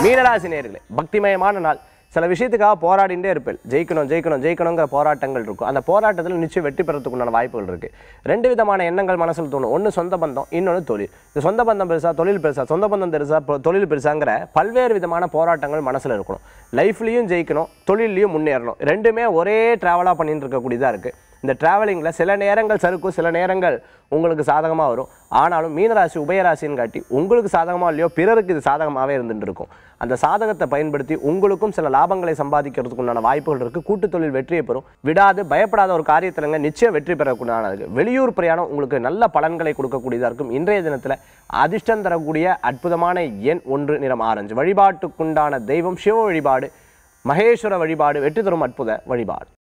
மீனராசி நேர்களே பக்திமயமான நாள் சில விஷயத்துக்காக போராடிட்டே இருப்பேன் ஜெயிக்கணும் ஜெயிக்கணும் ஜெயிக்கணுங்கிற போராட்டங்கள் இருக்கும் அந்த போராட்டத்தில் நிச்சயம் வெற்றி பெறத்துக்கு உண்டான வாய்ப்புகள் இருக்கு ரெண்டு விதமான எண்ணங்கள் மனசில் தோணும் ஒன்று சொந்த பந்தம் இன்னொன்று தொழில் இந்த சொந்த பந்தம் பெருசா தொழில் பெருசா சொந்த பந்தம் பெருசா பொ- தொழில் பெருசாங்கிற பல்வேறு விதமான போராட்டங்கள் மனசில் இருக்கணும் லைஃப்லையும் ஜெயிக்கணும் தொழிலையும் முன்னேறணும் ரெண்டுமே ஒரே ட்ராவலாக பண்ணிட்டு இருக்கக்கூடியதாக இருக்குது இந்த டிராவலிங்கில் சில நேரங்கள் சறுக்கும் சில நேரங்கள் உங்களுக்கு சாதகமாக வரும் ஆனாலும் மீனராசி உபயராசின்னு காட்டி உங்களுக்கு சாதகமாக இல்லையோ பிறருக்கு இது சாதகமாகவே இருந்துட்டு இருக்கும் அந்த சாதகத்தை பயன்படுத்தி உங்களுக்கும் சில லாபங்களை சம்பாதிக்கிறதுக்கு உண்டான வாய்ப்புகள் இருக்குது கூட்டு தொழில் வெற்றியை பெறும் விடாது பயப்படாத ஒரு காரியத்திலங்க நிச்சயம் வெற்றி பெறக்கூடியது வெளியூர் பிரயாணம் உங்களுக்கு நல்ல பலன்களை கொடுக்கக்கூடியதாக இருக்கும் இன்றைய தினத்தில் அதிர்ஷ்டம் தரக்கூடிய அற்புதமான எண் ஒன்று நிறம் ஆரஞ்சு வழிபாட்டுக்குண்டான தெய்வம் சிவ வழிபாடு மகேஸ்வர வழிபாடு வெற்றி தரும் அற்புத வழிபாடு